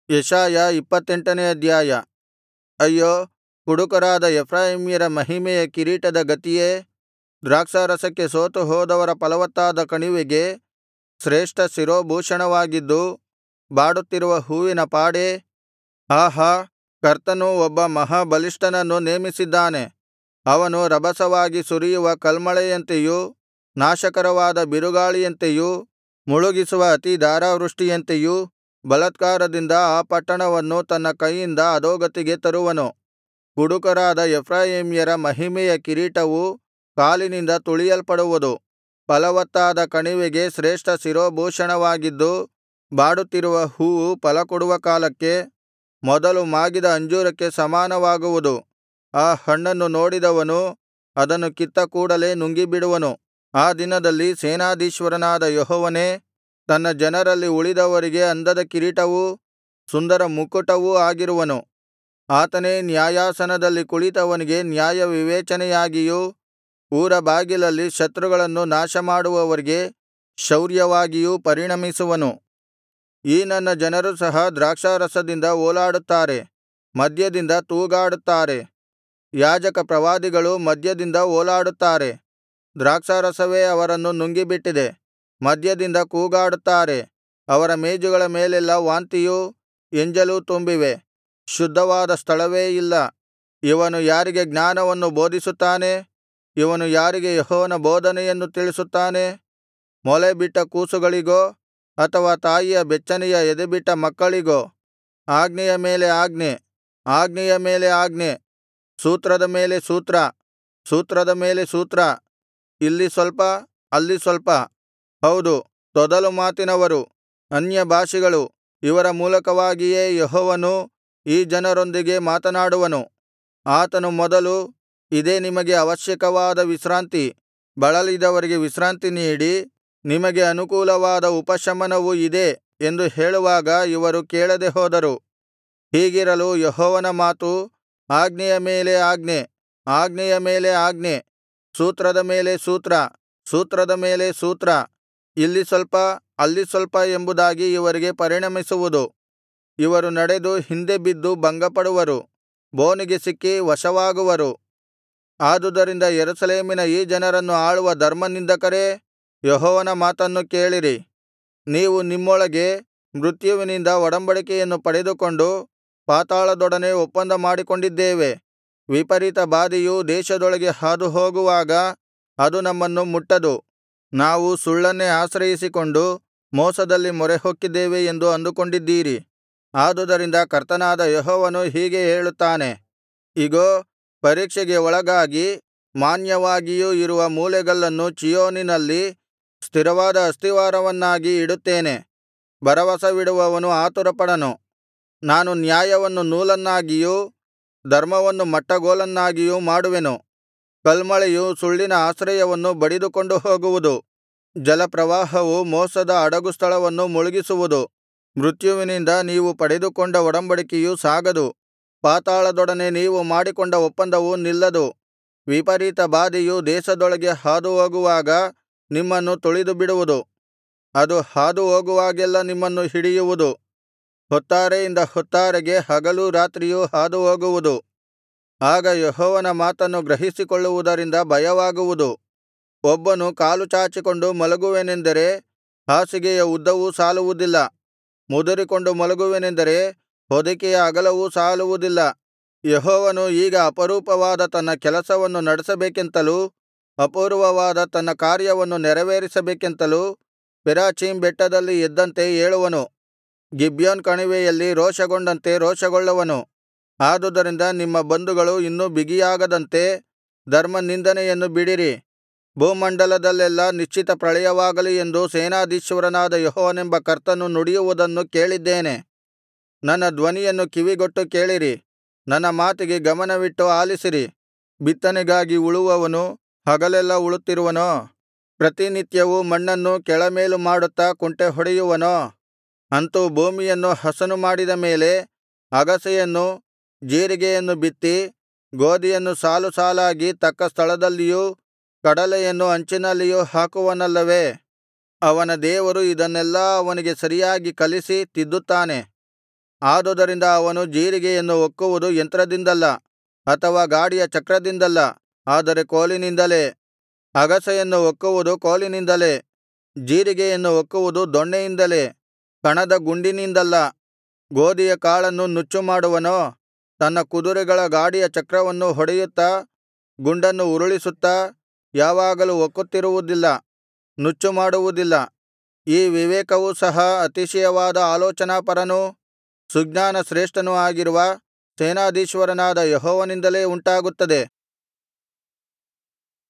ಯೆಶಾಯ ಇಪ್ಪತ್ತೆಂಟನೇ ಅಧ್ಯಾಯ ಅಯ್ಯೋ ಕುಡುಕರಾದ ಎಫ್ರಾಯೀಮ್ಯರ ಮಹಿಮೆಯ ಕಿರೀಟದ ಗತಿಯೇ ದ್ರಾಕ್ಷಾರಸಕ್ಕೆ ಸೋತುಹೋದವರ ಫಲವತ್ತಾದ ಕಣಿವೆಗೆ ಶ್ರೇಷ್ಠ ಶಿರೋಭೂಷಣವಾಗಿದ್ದು ಬಾಡುತ್ತಿರುವ ಹೂವಿನ ಪಾಡೇ ಆಹಾ ಕರ್ತನು ಒಬ್ಬ ಮಹಾ ಬಲಿಷ್ಠನನ್ನು ನೇಮಿಸಿದ್ದಾನೆ ಅವನು ರಭಸವಾಗಿ ಸುರಿಯುವ ಕಲ್ಮಳೆಯಂತೆಯೂ ನಾಶಕರವಾದ ಬಿರುಗಾಳಿಯಂತೆಯೂ ಮುಳುಗಿಸುವ ಅತಿ ಧಾರಾವೃಷ್ಟಿಯಂತೆಯೂ ಬಲಾತ್ಕಾರದಿಂದ ಆ ಪಟ್ಟಣವನ್ನು ತನ್ನ ಕೈಯಿಂದ ಅಧೋಗತಿಗೆ ತರುವನು ಕುಡುಕರಾದ ಎಫ್ರಾಯೀಮ್ಯರ ಮಹಿಮೆಯ ಕಿರೀಟವು ಕಾಲಿನಿಂದ ತುಳಿಯಲ್ಪಡುವುದು ಫಲವತ್ತಾದ ಕಣಿವೆಗೆ ಶ್ರೇಷ್ಠ ಶಿರೋಭೂಷಣವಾಗಿದ್ದು ಬಾಡುತ್ತಿರುವ ಹೂವು ಫಲಕೊಡುವ ಕಾಲಕ್ಕೆ ಮೊದಲು ಮಾಗಿದ ಅಂಜೂರಕ್ಕೆ ಸಮಾನವಾಗುವುದು ಆ ಹಣ್ಣನ್ನು ನೋಡಿದವನು ಅದನ್ನು ಕಿತ್ತ ಕೂಡಲೆ ನುಂಗಿಬಿಡುವನು ಆ ದಿನದಲ್ಲಿ ಸೇನಾಧೀಶ್ವರನಾದ ಯೆಹೋವನೇ ತನ್ನ ಜನರಲ್ಲಿ ಉಳಿದವರಿಗೆ ಅಂದದ ಕಿರೀಟವೂ ಸುಂದರ ಮುಕ್ಕುಟವೂ ಆಗಿರುವನು ಆತನೇ ನ್ಯಾಯಾಸನದಲ್ಲಿ ಕುಳಿತವನಿಗೆ ನ್ಯಾಯವಿವೇಚನೆಯಾಗಿಯೂ ಊರ ಬಾಗಿಲಲ್ಲಿ ಶತ್ರುಗಳನ್ನು ನಾಶಮಾಡುವವರಿಗೆ ಶೌರ್ಯವಾಗಿಯೂ ಪರಿಣಮಿಸುವನು ಈ ನನ್ನ ಜನರು ಸಹ ದ್ರಾಕ್ಷಾರಸದಿಂದ ಓಲಾಡುತ್ತಾರೆ ಮದ್ಯದಿಂದ ತೂಗಾಡುತ್ತಾರೆ ಯಾಜಕ ಪ್ರವಾದಿಗಳು ಮದ್ಯದಿಂದ ಓಲಾಡುತ್ತಾರೆ ದ್ರಾಕ್ಷಾರಸವೇ ಅವರನ್ನು ನುಂಗಿಬಿಟ್ಟಿದೆ ಮದ್ಯದಿಂದ ಕೂಗಾಡುತ್ತಾರೆ ಅವರ ಮೇಜುಗಳ ಮೇಲೆಲ್ಲಾ ವಾಂತಿಯೂ ಎಂಜಲೂ ತುಂಬಿವೆ ಶುದ್ಧವಾದ ಸ್ಥಳವೇ ಇಲ್ಲ ಇವನು ಯಾರಿಗೆ ಜ್ಞಾನವನ್ನು ಬೋಧಿಸುತ್ತಾನೆ ಇವನು ಯಾರಿಗೆ ಯೆಹೋವನ ಬೋಧನೆಯನ್ನು ತಿಳಿಸುತ್ತಾನೆ ಮೊಲೆಬಿಟ್ಟ ಕೂಸುಗಳಿಗೋ ಅಥವಾ ತಾಯಿಯ ಬೆಚ್ಚನೆಯ ಎದೆಬಿಟ್ಟ ಮಕ್ಕಳಿಗೋ ಆಜ್ಞೆಯ ಮೇಲೆ ಆಜ್ಞೆ ಆಜ್ಞೆಯ ಮೇಲೆ ಆಜ್ಞೆ ಸೂತ್ರದ ಮೇಲೆ ಸೂತ್ರ ಸೂತ್ರದ ಮೇಲೆ ಸೂತ್ರ ಇಲ್ಲಿ ಸ್ವಲ್ಪ ಅಲ್ಲಿ ಸ್ವಲ್ಪ ಹೌದು ತೊದಲು ಮಾತಿನವರು ಅನ್ಯಭಾಷಿಗಳು ಇವರ ಮೂಲಕವಾಗಿಯೇ ಯೆಹೋವನು ಈ ಜನರೊಂದಿಗೆ ಮಾತನಾಡುವನು ಆತನು ಮೊದಲು ಇದೇ ನಿಮಗೆ ಅವಶ್ಯಕವಾದ ವಿಶ್ರಾಂತಿ ಬಳಲಿದವರಿಗೆ ವಿಶ್ರಾಂತಿ ನೀಡಿ ನಿಮಗೆ ಅನುಕೂಲವಾದ ಉಪಶಮನವು ಇದೇ ಎಂದು ಹೇಳುವಾಗ ಇವರು ಕೇಳದೆ ಹೋದರು ಹೀಗಿರಲು ಯೆಹೋವನ ಮಾತು ಆಜ್ಞೆಯ ಮೇಲೆ ಆಜ್ಞೆ ಆಜ್ಞೆಯ ಮೇಲೆ ಆಜ್ಞೆ ಸೂತ್ರದ ಮೇಲೆ ಸೂತ್ರ ಸೂತ್ರದ ಮೇಲೆ ಸೂತ್ರ ಇಲ್ಲಿ ಸ್ವಲ್ಪ ಅಲ್ಲಿ ಸ್ವಲ್ಪ ಎಂಬುದಾಗಿ ಇವರಿಗೆ ಪರಿಣಮಿಸುವುದು ಇವರು ನಡೆದು ಹಿಂದೆ ಬಿದ್ದು ಭಂಗಪಡುವರು ಬೋನಿಗೆ ಸಿಕ್ಕಿ ವಶವಾಗುವರು ಆದುದರಿಂದ ಯೆರೂಸಲೇಮಿನ ಈ ಜನರನ್ನು ಆಳುವ ಧರ್ಮನಿಂದಕರೇ ಯೆಹೋವನ ಮಾತನ್ನು ಕೇಳಿರಿ ನೀವು ನಿಮ್ಮೊಳಗೆ ಮೃತ್ಯುವಿನಿಂದ ಒಡಂಬಡಿಕೆಯನ್ನು ಪಡೆದುಕೊಂಡು ಪಾತಾಳದೊಡನೆ ಒಪ್ಪಂದ ಮಾಡಿಕೊಂಡಿದ್ದೇವೆ ವಿಪರೀತ ಬಾಧೆಯು ದೇಶದೊಳಗೆ ಹಾದುಹೋಗುವಾಗ ಅದು ನಮ್ಮನ್ನು ಮುಟ್ಟದು ನಾವು ಸುಳ್ಳನ್ನೇ ಆಶ್ರಯಿಸಿಕೊಂಡು ಮೋಸದಲ್ಲಿ ಮೊರೆಹೊಕ್ಕಿದ್ದೇವೆ ಎಂದು ಅಂದುಕೊಂಡಿದ್ದೀರಿ ಆದುದರಿಂದ ಕರ್ತನಾದ ಯೆಹೋವನು ಹೀಗೆ ಹೇಳುತ್ತಾನೆ ಇಗೋ ಪರೀಕ್ಷೆಗೆ ಒಳಗಾಗಿ ಮಾನ್ಯವಾಗಿಯೂ ಇರುವ ಮೂಲೆಗಲ್ಲನ್ನು ಚೀಯೋನಿನಲ್ಲಿ ಸ್ಥಿರವಾದ ಅಸ್ತಿವಾರವನ್ನಾಗಿ ಇಡುತ್ತೇನೆ ಭರವಸವಿಡುವವನು ಆತುರಪಡನು ನಾನು ನ್ಯಾಯವನ್ನು ನೂಲನ್ನಾಗಿಯೂ ಧರ್ಮವನ್ನು ಮಟ್ಟಗೋಲನ್ನಾಗಿಯೂ ಮಾಡುವೆನು ಕಲ್ಮಳೆಯು ಸುಳ್ಳಿನ ಆಶ್ರಯವನ್ನು ಬಡಿದುಕೊಂಡು ಹೋಗುವುದು ಜಲಪ್ರವಾಹವು ಮೋಸದ ಅಡಗುಸ್ಥಳವನ್ನು ಮುಳುಗಿಸುವುದು ಮೃತ್ಯುವಿನಿಂದ ನೀವು ಪಡೆದುಕೊಂಡ ಒಡಂಬಡಿಕೆಯು ಸಾಗದು ಪಾತಾಳದೊಡನೆ ನೀವು ಮಾಡಿಕೊಂಡ ಒಪ್ಪಂದವು ನಿಲ್ಲದು ವಿಪರೀತ ಬಾಧೆಯು ದೇಶದೊಳಗೆ ಹಾದುಹೋಗುವಾಗ ನಿಮ್ಮನ್ನು ತುಳಿದುಬಿಡುವುದು ಅದು ಹಾದುಹೋಗುವಾಗೆಲ್ಲಾ ನಿಮ್ಮನ್ನು ಹಿಡಿಯುವುದು ಹೊತ್ತಾರೆಯಿಂದ ಹೊತ್ತಾರೆಗೆ ಹಗಲೂ ರಾತ್ರಿಯೂ ಹಾದುಹೋಗುವುದು ಆಗ ಯೆಹೋವನ ಮಾತನ್ನು ಗ್ರಹಿಸಿಕೊಳ್ಳುವುದರಿಂದ ಭಯವಾಗುವುದು ಒಬ್ಬನು ಕಾಲು ಚಾಚಿಕೊಂಡು ಮಲಗುವೆನೆಂದರೆ ಹಾಸಿಗೆಯ ಉದ್ದವೂ ಸಾಲುವುದಿಲ್ಲ ಮುದುರಿಕೊಂಡು ಮಲಗುವೆನೆಂದರೆ ಹೊದಿಕೆಯ ಅಗಲವೂ ಸಾಲುವುದಿಲ್ಲ ಯೆಹೋವನು ಈಗ ಅಪರೂಪವಾದ ತನ್ನ ಕೆಲಸವನ್ನು ನಡೆಸಬೇಕೆಂತಲೂ ಅಪೂರ್ವವಾದ ತನ್ನ ಕಾರ್ಯವನ್ನು ನೆರವೇರಿಸಬೇಕೆಂತಲೂ ಪೆರಾಚೀಮ್ ಬೆಟ್ಟದಲ್ಲಿ ಎದ್ದಂತೆ ಏಳುವನು ಗಿಬ್ಯೋನ್ ಕಣಿವೆಯಲ್ಲಿ ರೋಷಗೊಂಡಂತೆ ರೋಷಗೊಳ್ಳುವನು ಆದುದರಿಂದ ನಿಮ್ಮ ಬಂಧುಗಳು ಇನ್ನೂ ಬಿಗಿಯಾಗದಂತೆ ಧರ್ಮನಿಂದನೆಯನ್ನು ಬಿಡಿರಿ ಭೂಮಂಡಲದಲ್ಲೆಲ್ಲಾ ನಿಶ್ಚಿತ ಪ್ರಳಯವಾಗಲಿ ಎಂದು ಸೇನಾಧೀಶ್ವರನಾದ ಯೆಹೋವನೆಂಬ ಕರ್ತನು ನುಡಿಯುವುದನ್ನು ಕೇಳಿದ್ದೇನೆ ನನ್ನ ಧ್ವನಿಯನ್ನು ಕಿವಿಗೊಟ್ಟು ಕೇಳಿರಿ ನನ್ನ ಮಾತಿಗೆ ಗಮನವಿಟ್ಟು ಆಲಿಸಿರಿ ಬಿತ್ತನೆಗಾಗಿ ಉಳುವವನು ಹಗಲೆಲ್ಲಾ ಉಳುತ್ತಿರುವನೋ ಪ್ರತಿನಿತ್ಯವೂ ಮಣ್ಣನ್ನು ಕೆಳಮೇಲು ಮಾಡುತ್ತಾ ಕುಂಟೆಹೊಡೆಯುವನೋ ಅಂತು ಭೂಮಿಯನ್ನು ಹಸನು ಮಾಡಿದ ಮೇಲೆ ಅಗಸೆಯನ್ನು ಜೀರಿಗೆಯನ್ನು ಬಿತ್ತಿ ಗೋದಿಯನ್ನು ಸಾಲು ಸಾಲಾಗಿ ತಕ್ಕ ಸ್ಥಳದಲ್ಲಿಯೂ ಕಡಲೆಯನ್ನು ಅಂಚಿನಲ್ಲಿಯೂ ಹಾಕುವನಲ್ಲವೇ ಅವನ ದೇವರು ಇದನ್ನೆಲ್ಲಾ ಅವನಿಗೆ ಸರಿಯಾಗಿ ಕಲಿಸಿ ತಿದ್ದುತ್ತಾನೆ ಆದುದರಿಂದ ಅವನು ಜೀರಿಗೆಯನ್ನು ಒಕ್ಕುವುದು ಯಂತ್ರದಿಂದಲ್ಲ ಅಥವಾ ಗಾಡಿಯ ಚಕ್ರದಿಂದಲ್ಲ ಆದರೆ ಕೋಲಿನಿಂದಲೇ ಅಗಸೆಯನ್ನು ಒಕ್ಕುವುದು ಕೋಲಿನಿಂದಲೇ ಜೀರಿಗೆಯನ್ನು ಒಕ್ಕುವುದು ದೊಣ್ಣೆಯಿಂದಲೇ ಕಣದ ಗುಂಡಿನಿಂದಲ್ಲ ಗೋದಿಯ ಕಾಳನ್ನು ನುಚ್ಚುಮಾಡುವನೋ ತನ್ನ ಕುದುರೆಗಳ ಗಾಡಿಯ ಚಕ್ರವನ್ನು ಹೊಡೆಯುತ್ತಾ ಗುಂಡನ್ನು ಉರುಳಿಸುತ್ತಾ ಯಾವಾಗಲೂ ಒಕ್ಕುತ್ತಿರುವುದಿಲ್ಲ ನುಚ್ಚುಮಾಡುವುದಿಲ್ಲ ಈ ವಿವೇಕವು ಸಹ ಅತಿಶಯವಾದ ಆಲೋಚನಾಪರನೂ ಸುಜ್ಞಾನ ಶ್ರೇಷ್ಠನೂ ಆಗಿರುವ ಸೇನಾಧೀಶ್ವರನಾದ ಯೆಹೋವನಿಂದಲೇ ಉಂಟಾಗುತ್ತದೆ